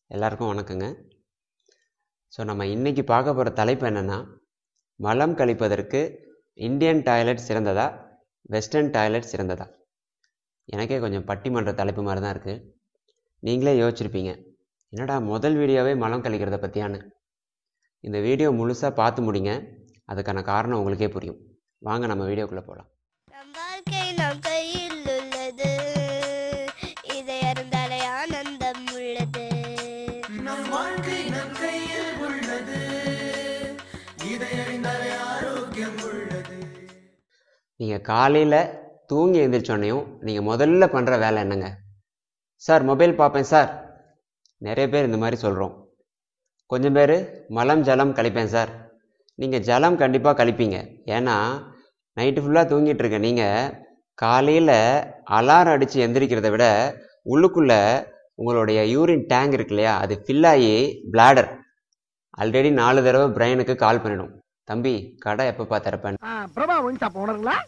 எல்லாருக்கும் வணக்கங்க ஸோ நம்ம இன்றைக்கி பார்க்க போகிற தலைப்பு என்னென்னா மலம் கழிப்பதற்கு இந்தியன் டாய்லெட் சிறந்ததா வெஸ்டர்ன் டாய்லெட் சிறந்ததா எனக்கே கொஞ்சம் பட்டிமன்ற தலைப்பு மாதிரி தான் இருக்குது நீங்களே யோசிச்சிருப்பீங்க என்னடா முதல் வீடியோவே மலம் கழிக்கிறத பற்றியான்னு இந்த வீடியோ முழுசாக பார்த்து முடிங்க அதுக்கான காரணம் உங்களுக்கே புரியும் வாங்க நம்ம வீடியோக்குள்ளே போகலாம் நம் வாழ்க்கை நம் கையில் உள்ளது இதை அறிந்தாலே ஆனந்தம் உள்ளது நம் வாழ்க்கை நம் கையில் உள்ளது இதை அறிந்தாலே ஆரோக்கியம் உள்ளது நீங்கள் காலையில் தூங்கி எழுந்திரிச்சோன்னையும் நீங்கள் முதல்ல பண்ணுற வேலை என்னங்க சார் மொபைல் பார்ப்பேன் சார் நிறைய பேர் இந்த மாதிரி சொல்கிறோம் கொஞ்சம் பேர் மலம் ஜலம் கழிப்பேன் சார் நீங்கள் ஜலம் கண்டிப்பாக கழிப்பீங்க ஏன்னா நைட்டு ஃபுல்லாக தூங்கிட்டு இருக்க நீங்கள் காலையில் அலாரம் அடித்து எந்திரிக்கிறத விட உள்ளுக்குள்ளே உங்களுடைய யூரின் டேங்க் இருக்கு இல்லையா அது ஃபில் ஆகி பிளாடர் ஆல்ரெடி நாலு தடவை பிரெயினுக்கு கால் பண்ணிடும் தம்பி கடை எப்பப்பா திறப்பேன் ஆ, பிரபா ஒயின் ஷாப் ஓனருங்களா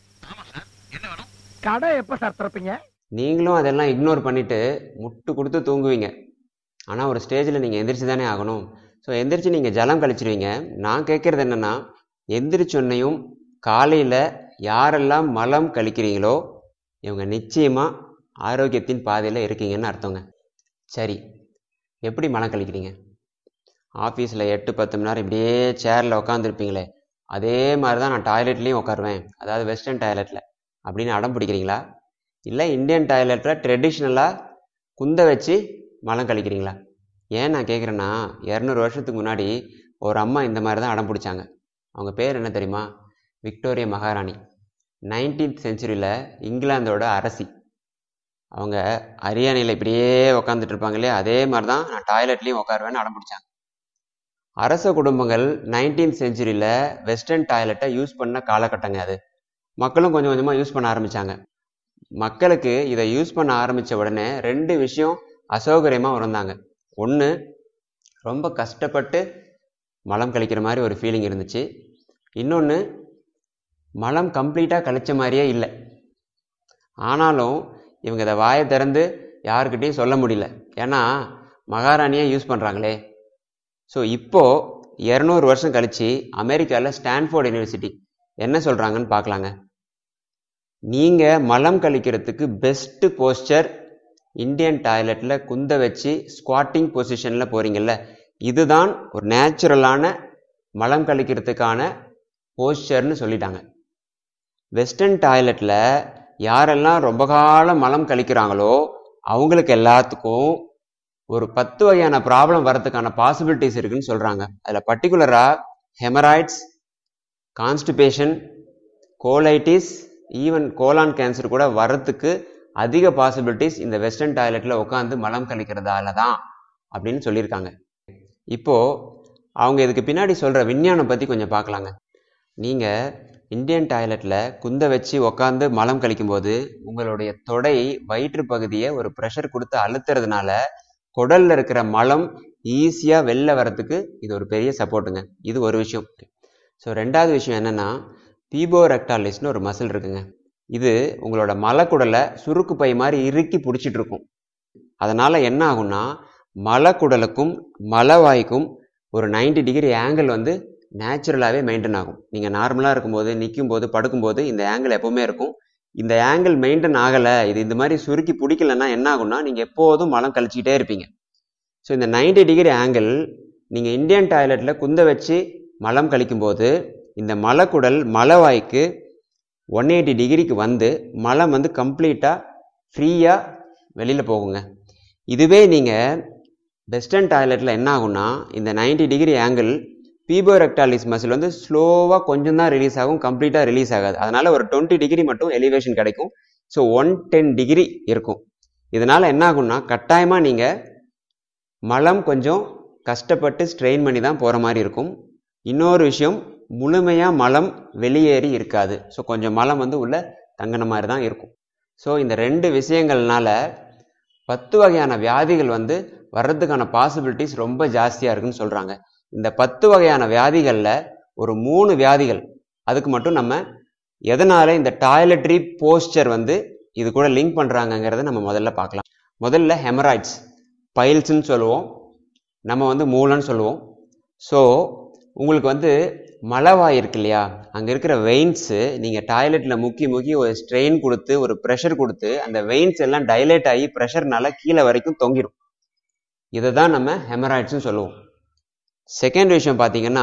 கடை எப்ப சார் திறப்பீங்க நீங்களும் அதெல்லாம் இக்னோர் பண்ணிவிட்டு முட்டு கொடுத்து தூங்குவீங்க ஆனால் ஒரு ஸ்டேஜில் நீங்கள் எந்திரிச்சு தானே ஆகணும் ஸோ எந்திரிச்சு நீங்கள் ஜலம் கழிச்சிருவீங்க நான் கேட்குறது என்னென்னா எந்திரிச்சொன்னையும் காலையில் யாரெல்லாம் மலம் கழிக்கிறீங்களோ இவங்க நிச்சயமாக ஆரோக்கியத்தின் பாதையில் இருக்கீங்கன்னு அர்த்தங்க சரி எப்படி மலம் கழிக்கிறீங்க ஆஃபீஸில் எட்டு பத்து மணி நேரம் இப்படியே சேரில் உட்காந்துருப்பீங்களே அதே மாதிரி தான் நான் டாய்லெட்லேயும் உட்காருவேன் அதாவது வெஸ்டர்ன் டாய்லெட்டில் அப்படின்னு அடம் பிடிக்கிறீங்களா இல்லை இந்தியன் டாய்லெட்டில் ட்ரெடிஷ்னலாக குந்த வச்சு மலம் கழிக்கிறீங்களா ஏன் நான் கேட்குறேன்னா இரநூறு வருஷத்துக்கு முன்னாடி ஒரு அம்மா இந்த மாதிரி தான் அடம் பிடிச்சாங்க அவங்க பேர் என்ன தெரியுமா விக்டோரியா மகாராணி நைன்டீன்த் செஞ்சுரியில் இங்கிலாந்தோட அரசி அவங்க அரியணையில் இப்படியே உக்காந்துட்டு இருப்பாங்க இல்லையா அதே மாதிரி தான் நான் டாய்லெட்லேயும் உட்காருவேன்னு அடம் பிடிச்சாங்க அரச குடும்பங்கள் நைன்டீன்த் செஞ்சுரியில் வெஸ்டர்ன் டாய்லெட்டை யூஸ் பண்ண காலகட்டங்க அது மக்களும் கொஞ்சம் கொஞ்சமாக யூஸ் பண்ண ஆரம்பித்தாங்க மக்களுக்கு இதை யூஸ் பண்ண ஆரம்பித்த உடனே ரெண்டு விஷயம் அசௌகரியமாக உணர்ந்தாங்க ஒன்று ரொம்ப கஷ்டப்பட்டு மலம் கழிக்கிற மாதிரி ஒரு ஃபீலிங் இருந்துச்சு இன்னொன்று மலம் கம்ப்ளீட்டாக கழிச்ச மாதிரியே இல்லை ஆனாலும் இவங்க இதை வாயை திறந்து யாருக்கிட்டையும் சொல்ல முடியல ஏன்னா மகாராணியை யூஸ் பண்ணுறாங்களே ஸோ இப்போது இரநூறு வருஷம் கழித்து அமெரிக்காவில் ஸ்டான்ஃபோர்ட் யூனிவர்சிட்டி என்ன சொல்கிறாங்கன்னு பார்க்கலாங்க நீங்கள் மலம் கழிக்கிறதுக்கு பெஸ்ட்டு போஸ்டர் இந்தியன் டாய்லெட்டில் குந்த வச்சு ஸ்குவாட்டிங் பொசிஷனில் போகிறீங்கல்ல இதுதான் ஒரு நேச்சுரலான மலம் கழிக்கிறதுக்கான போஸ்டர்னு சொல்லிட்டாங்க வெஸ்டர்ன் டாய்லெட்டில் யாரெல்லாம் ரொம்ப காலம் மலம் கழிக்கிறாங்களோ அவங்களுக்கு எல்லாத்துக்கும் ஒரு பத்து வகையான ப்ராப்ளம் வரதுக்கான பாசிபிலிட்டிஸ் இருக்குன்னு சொல்கிறாங்க அதில் பர்டிகுலராக haemorrhoids constipation colitis even colon cancer கூட வரத்துக்கு அதிக பாசிபிலிட்டிஸ் இந்த வெஸ்டர்ன் டாய்லெட்டில் உட்காந்து மலம் கழிக்கிறதால தான் அப்படின்னு சொல்லியிருக்காங்க இப்போது அவங்க இதுக்கு பின்னாடி சொல்கிற விஞ்ஞானம் பற்றி கொஞ்சம் பார்க்கலாங்க நீங்கள் இந்தியன் டாய்லெட்டில் குந்த வச்சு உக்காந்து மலம் கழிக்கும்போது உங்களுடைய தொடை வயிற்று பகுதியை ஒரு ப்ரெஷர் கொடுத்து அழுத்துறதுனால குடல்ல இருக்கிற மலம் ஈஸியாக வெளில வரத்துக்கு இது ஒரு பெரிய சப்போர்ட்டுங்க இது ஒரு விஷயம் ஸோ ரெண்டாவது விஷயம் என்னென்னா பீபோரெக்டாலிஸ்னு ஒரு மசில் இருக்குங்க இது உங்களோட மலக்குடலை சுருக்கு பை மாதிரி இறுக்கி பிடிச்சிட்டு இருக்கும் அதனால் என்ன ஆகும்னா மலக்குடலுக்கும் மலவாய்க்கும் ஒரு 90 டிகிரி ஆங்கிள் வந்து நேச்சுரலாகவே மெயின்டைன் ஆகும் நீங்கள் நார்மலாக இருக்கும்போது நிற்கும்போது படுக்கும்போது இந்த ஆங்கிள் எப்போவுமே இருக்கும் இந்த ஆங்கிள் மெயின்டைன் ஆகலை இது இந்த மாதிரி சுருக்கி பிடிக்கலன்னா என்ன ஆகும்னா நீங்கள் எப்போதும் மலம் கழிச்சிக்கிட்டே இருப்பீங்க ஸோ இந்த 90 டிகிரி ஆங்கிள் நீங்கள் இந்தியன் டாய்லெட்டில் குந்த வச்சு மலம் கழிக்கும்போது இந்த மலக்குடல் மலவாய்க்கு ஒன் எயிட்டி டிகிரிக்கு வந்து மலம் வந்து கம்ப்ளீட்டாக ஃப்ரீயாக வெளியில் போகுங்க இதுவே நீங்கள் வெஸ்டர்ன் டாய்லெட்டில் என்ன ஆகும்னா இந்த 90 டிகிரி ஆங்கிள் பீபோரெக்டாலிஸ் மசில் வந்து ஸ்லோவாக கொஞ்சம் தான் ரிலீஸ் ஆகும் கம்ப்ளீட்டாக ரிலீஸ் ஆகாது அதனால் ஒரு டுவெண்ட்டி டிகிரி மட்டும் எலிவேஷன் கிடைக்கும் ஸோ ஒன் டென் டிகிரி இருக்கும் இதனால் என்ன ஆகும்னா கட்டாயமாக நீங்கள் மலம் கொஞ்சம் கஷ்டப்பட்டு ஸ்ட்ரெயின் பண்ணி தான் போகிற மாதிரி இருக்கும் இன்னொரு விஷயம் முழுமையாக மலம் வெளியேறி இருக்காது ஸோ கொஞ்சம் மலம் வந்து உள்ள தங்கின மாதிரி தான் இருக்கும் ஸோ இந்த ரெண்டு விஷயங்கள்னால பத்து வகையான வியாதிகள் வந்து வர்றதுக்கான பாசிபிலிட்டிஸ் ரொம்ப ஜாஸ்தியாக இருக்குன்னு சொல்கிறாங்க இந்த பத்து வகையான வியாதிகளில் ஒரு மூணு வியாதிகள் அதுக்கு மட்டும் நம்ம எதனால் இந்த டாய்லெட்ரி போஸ்டர் வந்து இது கூட லிங்க் பண்ணுறாங்கங்கிறத நம்ம முதல்ல பார்க்கலாம் முதல்ல ஹெமராய்ட்ஸ் பைல்ஸ்ன்னு சொல்லுவோம் நம்ம வந்து மூலன்னு சொல்லுவோம் ஸோ உங்களுக்கு வந்து மலவாய் இருக்கு இல்லையா அங்கே இருக்கிற வெயின்ஸு நீங்கள் டாய்லெட்டில் முக்கி முக்கி ஒரு ஸ்ட்ரெயின் கொடுத்து ஒரு ப்ரெஷர் கொடுத்து அந்த வெயின்ஸ் எல்லாம் டைலேட் ஆகி ப்ரெஷர்னால கீழே வரைக்கும் தொங்கிடும் இதை தான் நம்ம ஹெமராய்ட்ஸ்னு சொல்லுவோம் செகண்ட் விஷயம் பார்த்தீங்கன்னா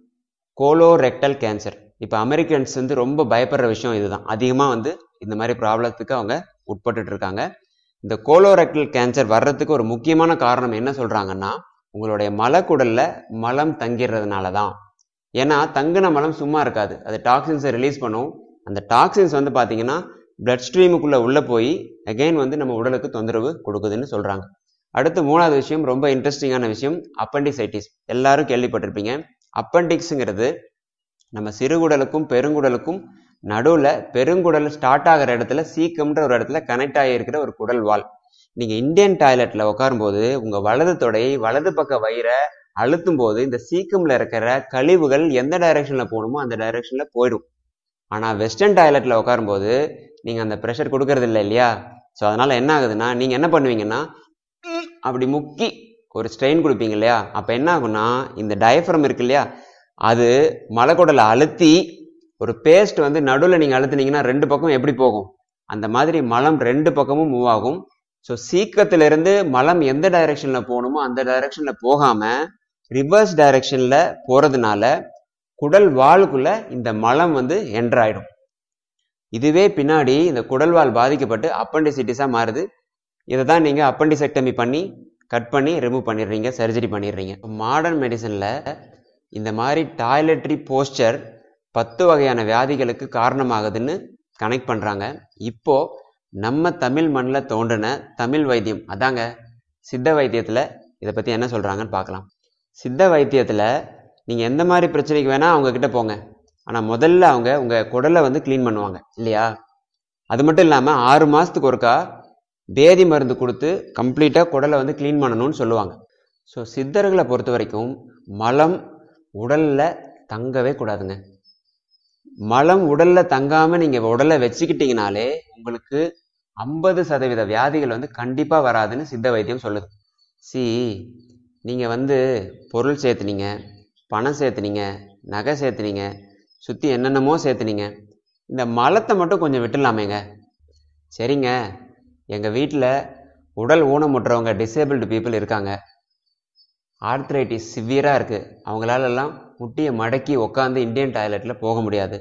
கோலோரெக்டல் கேன்சர் இப்போ அமெரிக்கன்ஸ் வந்து ரொம்ப பயப்படுற விஷயம் இதுதான் அதிகமாக வந்து இந்த மாதிரி ப்ராப்ளத்துக்கு அவங்க உட்பட்டுட்டு இருக்காங்க இந்த கோலோரெக்டல் கேன்சர் வர்றதுக்கு ஒரு முக்கியமான காரணம் என்ன சொல்கிறாங்கன்னா உங்களுடைய மலக்குடல்ல மலம் தங்கிறதுனால தான் ஏன்னா தங்கின மலம் சும்மா இருக்காது அது டாக்ஸின்ஸை ரிலீஸ் பண்ணும் அந்த டாக்ஸின்ஸ் வந்து பார்த்தீங்கன்னா பிளட் ஸ்ட்ரீமுக்குள்ளே உள்ளே போய் அகைன் வந்து நம்ம உடலுக்கு தொந்தரவு கொடுக்குதுன்னு சொல்கிறாங்க அடுத்து மூணாவது விஷயம் ரொம்ப இன்ட்ரெஸ்டிங்கான விஷயம் அப்பண்டிசைட்டிஸ் எல்லாரும் கேள்விப்பட்டிருப்பீங்க அப்பண்டிக்ஸுங்கிறது நம்ம சிறுகுடலுக்கும் பெருங்குடலுக்கும் நடுவில் பெருங்குடல் ஸ்டார்ட் ஆகிற இடத்துல சீக்கம்ன்ற ஒரு இடத்துல கனெக்ட் ஆகியிருக்கிற ஒரு குடல் வால் நீங்கள் இந்தியன் டாய்லெட்டில் உட்காரும்போது உங்கள் வலது தொடை வலது பக்க வயிறை அழுத்தும் போது இந்த சீக்கம்ல இருக்கிற கழிவுகள் எந்த டைரக்ஷனில் போகணுமோ அந்த டைரக்ஷனில் போயிடும் ஆனால் வெஸ்டர்ன் டாய்லெட்டில் உட்காரும்போது நீங்கள் அந்த ப்ரெஷர் கொடுக்கறது இல்லை இல்லையா ஸோ அதனால் என்ன ஆகுதுன்னா நீங்கள் என்ன பண்ணுவீங்கன்னா ம், அப்படி முக்கி ஒரு ஸ்ட்ரெயின் கொடுப்பீங்க இல்லையா அப்போ என்ன ஆகும்னா இந்த டயஃப்ரம் இருக்கு இல்லையா அது மலைக்குடலை அழுத்தி ஒரு பேஸ்ட் வந்து நடுவில் நீங்கள் அழுத்துனீங்கன்னா ரெண்டு பக்கம் எப்படி போகும் அந்த மாதிரி மலம் ரெண்டு பக்கமும் மூவ் ஆகும் ஸோ சீக்கத்திலிருந்து மலம் எந்த டைரக்ஷனில் போகணுமோ அந்த டைரக்ஷனில் போகாமல் ரிவர்ஸ் டைரக்ஷனில் போகிறதுனால குடல் வாளுக்குள்ள இந்த மலம் வந்து என்ட்ராயிடும் இதுவே பின்னாடி இந்த குடல்வால் பாதிக்கப்பட்டு அப்பண்டிசிட்டிஸாக மாறுது இதை தான் நீங்கள் அப்பண்டிசெக்டமி பண்ணி கட் பண்ணி ரிமூவ் பண்ணிடுறீங்க சர்ஜரி பண்ணிடுறீங்க மாடர்ன் மெடிசனில் இந்த மாதிரி டாய்லெட்ரி போஸ்டர் பத்து வகையான வியாதிகளுக்கு காரணமாகுதுன்னு கனெக்ட் பண்ணுறாங்க இப்போ நம்ம தமிழ் மண்ணில் தோன்றின தமிழ் வைத்தியம் அதாங்க சித்த வைத்தியத்தில் இதை பற்றி என்ன சொல்கிறாங்கன்னு பார்க்கலாம் சித்த வைத்தியத்தில் நீங்கள் எந்த மாதிரி பிரச்சனைக்கு வேணால் அவங்க கிட்ட போங்க ஆனால் முதல்ல அவங்க உங்கள் குடலை வந்து க்ளீன் பண்ணுவாங்க இல்லையா அது மட்டும் இல்லாமல் ஆறு மாதத்துக்கு ஒருக்கா பேதி மருந்து கொடுத்து கம்ப்ளீட்டாக குடலை வந்து க்ளீன் பண்ணணும்னு சொல்லுவாங்க ஸோ சித்தர்களை பொறுத்த வரைக்கும் மலம் உடலில் தங்கவே கூடாதுங்க மலம் உடலில் தங்காமல் நீங்கள் உடலை வச்சுக்கிட்டீங்கனாலே உங்களுக்கு ஐம்பது சதவீத வியாதிகள் வந்து கண்டிப்பாக வராதுன்னு சித்த வைத்தியம் சொல்லுது சி நீங்கள் வந்து பொருள் சேர்த்துனீங்க பணம் சேர்த்துனீங்க நகை சேர்த்துனீங்க சுற்றி என்னென்னமோ சேர்த்துனீங்க இந்த மலத்தை மட்டும் கொஞ்சம் விட்டுலாமேங்க சரிங்க எங்கள் வீட்டில் உடல் ஊனமுற்றவங்க டிசேபிள்டு பீப்புள் இருக்காங்க ஆர்த்ரைட்டிஸ் சிவியராக இருக்குது அவங்களாலெல்லாம் முட்டியை மடக்கி உட்காந்து இந்தியன் டாய்லெட்டில் போக முடியாது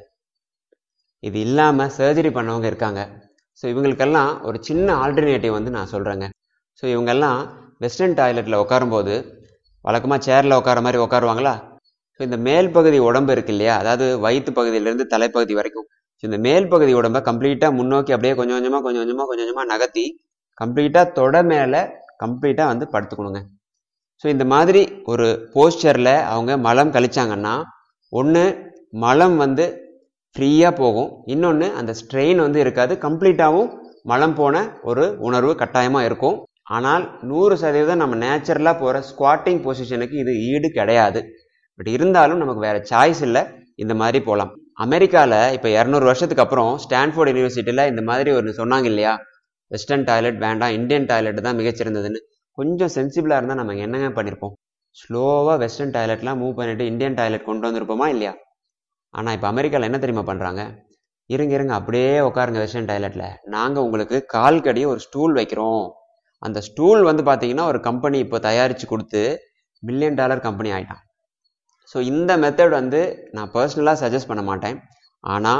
இது இல்லாமல் சர்ஜரி பண்ணவங்க இருக்காங்க ஸோ இவங்களுக்கெல்லாம் ஒரு சின்ன ஆல்டர்னேட்டிவ் வந்து நான் சொல்கிறேங்க ஸோ இவங்கெல்லாம் வெஸ்டர்ன் டாய்லெட்டில் உட்காரும்போது வழக்கமாக சேரில் உட்கார மாதிரி உட்காருவாங்களா ஸோ இந்த மேல் பகுதி உடம்பு இருக்கு இல்லையா அதாவது வயிற்று பகுதியிலேருந்து தலைப்பகுதி வரைக்கும் ஸோ இந்த மேல் பகுதி உடம்பை கம்ப்ளீட்டாக முன்னோக்கி அப்படியே கொஞ்சம் கொஞ்சமாக கொஞ்சம் கொஞ்சமாக கொஞ்சம் கொஞ்சமாக நகர்த்தி கம்ப்ளீட்டாக தொட மேலே கம்ப்ளீட்டாக வந்து படுத்துக்கணுங்க ஸோ இந்த மாதிரி ஒரு போஸ்டரில் அவங்க மலம் கழிச்சாங்கன்னா ஒன்று மலம் வந்து ஃப்ரீயாக போகும் இன்னொன்று அந்த ஸ்ட்ரெயின் வந்து இருக்காது கம்ப்ளீட்டாகவும் மலம் போன ஒரு உணர்வு கட்டாயமாக இருக்கும் ஆனால் நூறு சதவீதம் நம்ம நேச்சுரலாக போகிற ஸ்குவாட்டிங் பொசிஷனுக்கு இது ஈடு கிடையாது பட் இருந்தாலும் நமக்கு வேற சாய்ஸ் இல்லை இந்த மாதிரி போகலாம் அமெரிக்காவில் இப்போ இரநூறு வருஷத்துக்கு அப்புறம் ஸ்டான்ஃபோர்ட் யூனிவர்சிட்டியில் இந்த மாதிரி ஒரு சொன்னாங்க இல்லையா வெஸ்டர்ன் டாய்லெட் வேண்டாம் இந்தியன் டாய்லெட் தான் மிகச்சிறந்ததுன்னு கொஞ்சம் சென்சிபிளாக இருந்தால் நம்ம என்னங்க பண்ணியிருப்போம் ஸ்லோவாக வெஸ்டர்ன் டாய்லெட்லாம் மூவ் பண்ணிட்டு இந்தியன் டாய்லெட் கொண்டு வந்திருப்போமா இல்லையா ஆனால் இப்போ அமெரிக்காவில் என்ன தெரியுமா பண்ணுறாங்க இருங்க இருங்க அப்படியே உட்காருங்க வெஸ்டர்ன் டாய்லெட்டில் நாங்கள் உங்களுக்கு கால்கடியே ஒரு ஸ்டூல் வைக்கிறோம் அந்த ஸ்டூல் வந்து பார்த்தீங்கன்னா ஒரு கம்பெனி இப்போ தயாரித்து கொடுத்து மில்லியன் டாலர் கம்பெனி ஆயிட்டான் ஸோ இந்த மெத்தட் வந்து நான் பர்சனலாக சஜஸ்ட் பண்ண மாட்டேன் ஆனால்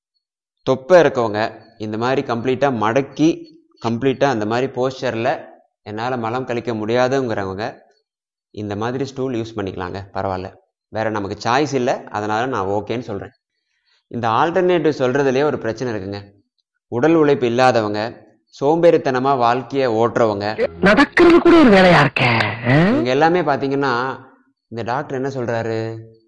தொப்பை இருக்கவங்க இந்த மாதிரி கம்ப்ளீட்டாக மடக்கி கம்ப்ளீட்டாக அந்த மாதிரி போஸ்டரில் என்னால் மலம் கழிக்க முடியாதுங்கிறவங்க இந்த மாதிரி ஸ்டூல் யூஸ் பண்ணிக்கலாங்க பரவாயில்ல வேறு நமக்கு சாய்ஸ் இல்லை அதனால் நான் ஓகேன்னு சொல்கிறேன் இந்த ஆல்டர்னேட்டிவ் சொல்கிறதுலேயே ஒரு பிரச்சனை இருக்குங்க உடல் உழைப்பு இல்லாதவங்க சோம்பேறித்தனமாக வாழ்க்கையை ஓட்டுறவங்க நடக்கிறது கூட ஒரு வேலையா இருக்க இவங்க எல்லாமே பார்த்தீங்கன்னா இந்த டாக்டர் என்ன சொல்கிறாரு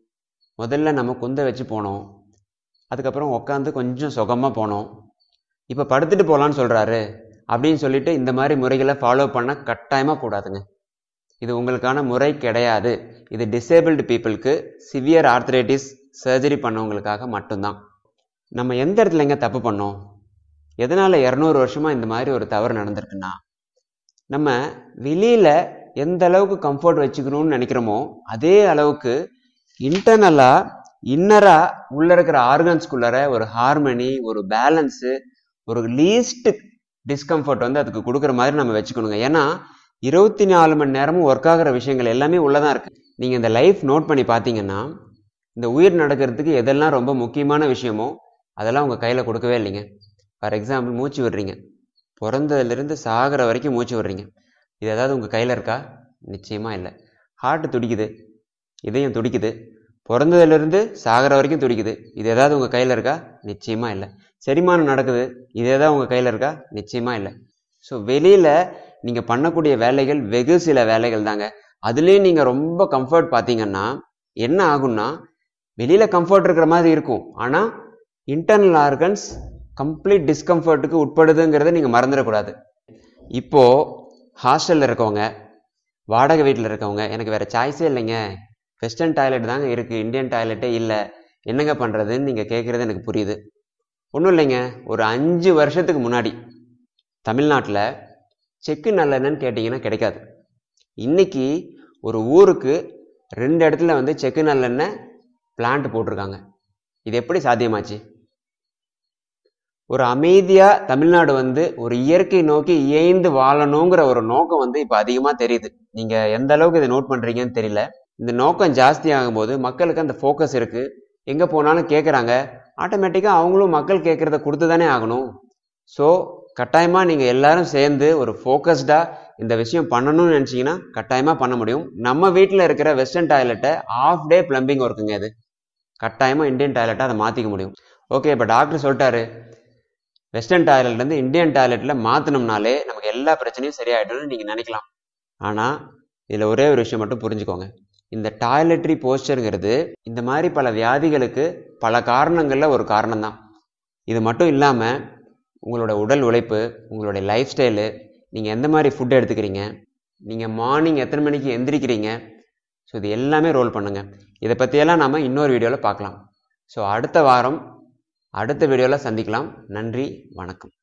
முதல்ல நம்ம குந்த வச்சு போனோம் அதுக்கப்புறம் உட்காந்து கொஞ்சம் சுகமாக போனோம் இப்போ படுத்துட்டு போகலான்னு சொல்கிறாரு அப்படின்னு சொல்லிட்டு இந்த மாதிரி முறைகளை ஃபாலோ பண்ண கட்டாயமாக கூடாதுங்க இது உங்களுக்கான முறை கிடையாது இது டிசேபிள்டு பீப்புளுக்கு சிவியர் ஆர்த்ரைட்டிஸ் சர்ஜரி பண்ணவங்களுக்காக மட்டும்தான் நம்ம எந்த இடத்துல எங்க தப்பு பண்ணோம் எதனால் இரநூறு வருஷமாக இந்த மாதிரி ஒரு தவறு நடந்திருக்குன்னா நம்ம வெளியில் எந்த அளவுக்கு கம்ஃபர்ட் வச்சுக்கணும்னு நினைக்கிறோமோ அதே அளவுக்கு இன்டர்னலாக இன்னராக உள்ளே இருக்கிற ஆர்கன்ஸ்குள்ளார ஒரு ஹார்மனி ஒரு பேலன்ஸு ஒரு லீஸ்ட் டிஸ்கம்ஃபர்ட் வந்து அதுக்கு கொடுக்குற மாதிரி நம்ம வச்சுக்கணுங்க ஏன்னா இருபத்தி நாலு மணி நேரமும் ஒர்க் ஆகிற விஷயங்கள் எல்லாமே உள்ளதான் இருக்கு நீங்கள் இந்த லைஃப் நோட் பண்ணி பார்த்தீங்கன்னா இந்த உயிர் நடக்கிறதுக்கு எதெல்லாம் ரொம்ப முக்கியமான விஷயமோ அதெல்லாம் உங்கள் கையில் கொடுக்கவே இல்லைங்க ஃபார் எக்ஸாம்பிள் மூச்சு விடுறீங்க பிறந்ததுலேருந்து சாகிற வரைக்கும் மூச்சு விடுறீங்க இது ஏதாவது உங்கள் கையில் இருக்கா நிச்சயமாக இல்லை ஹார்ட் துடிக்குது இதயம் துடிக்குது பிறந்ததுலேருந்து சாகிற வரைக்கும் துடிக்குது இது ஏதாவது உங்கள் கையில் இருக்கா நிச்சயமாக இல்லை செரிமானம் நடக்குது இது ஏதாவது உங்கள் கையில் இருக்கா நிச்சயமாக இல்லை ஸோ வெளியில் நீங்கள் பண்ணக்கூடிய வேலைகள் வெகு சில வேலைகள் தாங்க அதுலேயும் நீங்கள் ரொம்ப கம்ஃபர்ட் பார்த்தீங்கன்னா என்ன ஆகும்னா வெளியில் கம்ஃபர்ட் இருக்கிற மாதிரி இருக்கும் ஆனால் இன்டர்னல் ஆர்கன்ஸ் கம்ப்ளீட் டிஸ்கம்ஃபர்ட்டுக்கு உட்படுதுங்கிறத நீங்கள் மறந்துடக்கூடாது இப்போது ஹாஸ்டலில் இருக்கவங்க வாடகை வீட்டில் இருக்கவங்க எனக்கு வேறு சாய்ஸே இல்லைங்க வெஸ்டர்ன் டாய்லெட் தாங்க இருக்குது இந்தியன் டாய்லெட்டே இல்லை என்னங்க பண்ணுறதுன்னு நீங்கள் கேட்குறது எனக்கு புரியுது ஒன்றும் இல்லைங்க ஒரு அஞ்சு வருஷத்துக்கு முன்னாடி தமிழ்நாட்டில் செக்கு நல்லெண்ணன்னு கேட்டிங்கன்னா கிடைக்காது இன்னைக்கு ஒரு ஊருக்கு ரெண்டு இடத்துல வந்து செக்கு நல்லெண்ணெய் பிளான்ட் போட்டிருக்காங்க இது எப்படி சாத்தியமாச்சு ஒரு அமைதியாக தமிழ்நாடு வந்து ஒரு இயற்கை நோக்கி இயைந்து வாழணுங்கிற ஒரு நோக்கம் வந்து இப்போ அதிகமாக தெரியுது நீங்கள் எந்த அளவுக்கு இதை நோட் பண்ணுறீங்கன்னு தெரியல இந்த நோக்கம் ஜாஸ்தி ஆகும்போது மக்களுக்கு அந்த ஃபோக்கஸ் இருக்குது எங்கே போனாலும் கேட்குறாங்க ஆட்டோமேட்டிக்காக அவங்களும் மக்கள் கேட்குறத கொடுத்து தானே ஆகணும் ஸோ கட்டாயமாக நீங்கள் எல்லாரும் சேர்ந்து ஒரு ஃபோக்கஸ்டாக இந்த விஷயம் பண்ணணும்னு நினச்சிங்கன்னா கட்டாயமாக பண்ண முடியும் நம்ம வீட்டில் இருக்கிற வெஸ்டர்ன் டாய்லெட்டை ஆஃப் டே பிளம்பிங் ஒர்க்குங்க இது கட்டாயமாக இந்தியன் டாய்லெட்டை அதை மாற்றிக்க முடியும் ஓகே இப்போ டாக்டர் சொல்லிட்டாரு வெஸ்டர்ன் டாய்லெட்லேருந்து இந்தியன் டாய்லெட்டில் மாற்றினோம்னாலே நமக்கு எல்லா பிரச்சனையும் சரியாயிடும்னு நீங்கள் நினைக்கலாம் ஆனால் இதில் ஒரே ஒரு விஷயம் மட்டும் புரிஞ்சுக்கோங்க இந்த டாய்லெட்ரி போஸ்டருங்கிறது இந்த மாதிரி பல வியாதிகளுக்கு பல காரணங்களில் ஒரு காரணம் தான் இது மட்டும் இல்லாமல் உங்களோட உடல் உழைப்பு உங்களுடைய லைஃப் ஸ்டைலு நீங்கள் எந்த மாதிரி ஃபுட் எடுத்துக்கிறீங்க நீங்கள் மார்னிங் எத்தனை மணிக்கு எந்திரிக்கிறீங்க ஸோ இது எல்லாமே ரோல் பண்ணுங்கள் இதை பற்றியெல்லாம் நாம் இன்னொரு வீடியோவில் பார்க்கலாம் ஸோ அடுத்த வாரம் அடுத்த வீடியோவில் சந்திக்கலாம் நன்றி வணக்கம்